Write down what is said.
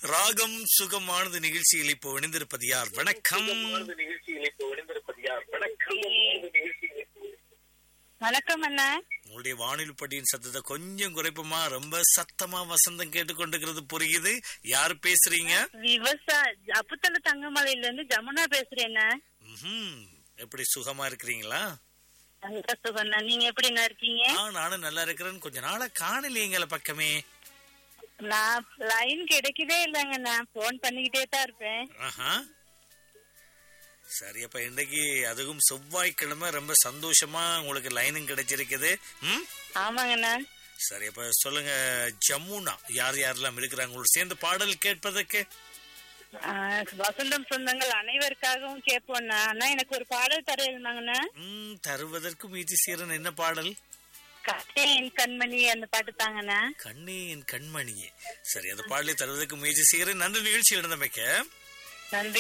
ராகம் சுகமானது நிகழ்ச்சியில் இப்போ இணைந்திருப்பது யார் வணக்கம் வணக்கம் அண்ணா உங்களுடைய வானிலை படியின் சத்தத்தை கொஞ்சம் குறைப்பமா ரொம்ப சத்தமா வசந்தம் கேட்டுக்கொண்டிருக்கிறது புரியுது யார் பேசுறீங்க விவசாய அப்புத்தல தங்கமலையில இருந்து ஜமுனா பேசுறேண்ணா ம்ஹும். எப்படி சுகமா இருக்கிறீங்களா நல்ல சுகண்ணா நீங்க எப்படிண்ணா இருக்கீங்க ஆ நானும் நல்லா இருக்கிறேன்னு கொஞ்ச நாளா காணலையங்கள பக்கமே நான் லைன் கிடைக்கவே இல்லைங்கண்ணா போன் பண்ணிக்கிட்டே தான் இருப்பேன் ஆஹா சரி அப்ப இன்னைக்கு அதுவும் செவ்வாய்க்கிழமை ரொம்ப சந்தோஷமா உங்களுக்கு லைனும் கிடைச்சிருக்குது ம் ஆமாங்கண்ணா சரி அப்ப சொல்லுங்க ஜம்முனா யார் யாரெல்லாம் இருக்கிறாங்க உங்களோட சேர்ந்து பாடல் கேட்பதற்கு ஆ, வசந்தம் சொந்தங்கள் அனைவருக்காகவும் கேட்போம்ண்ணா அண்ணா எனக்கு ஒரு பாடல் தர இருந்தாங்கண்ணா ம் தருவதற்கு முயற்சி செய்யறன் என்ன பாடல் கட்டே என் கண்மணி அந்த பாட்டு தாங்கண்ணா கண்ணே என் கண்மணியே சரி அந்த பாடலை தருவதற்கு முயற்சி செய்கிறேன் நன்றி நிகழ்ச்சி இருந்தமைக்க நன்றி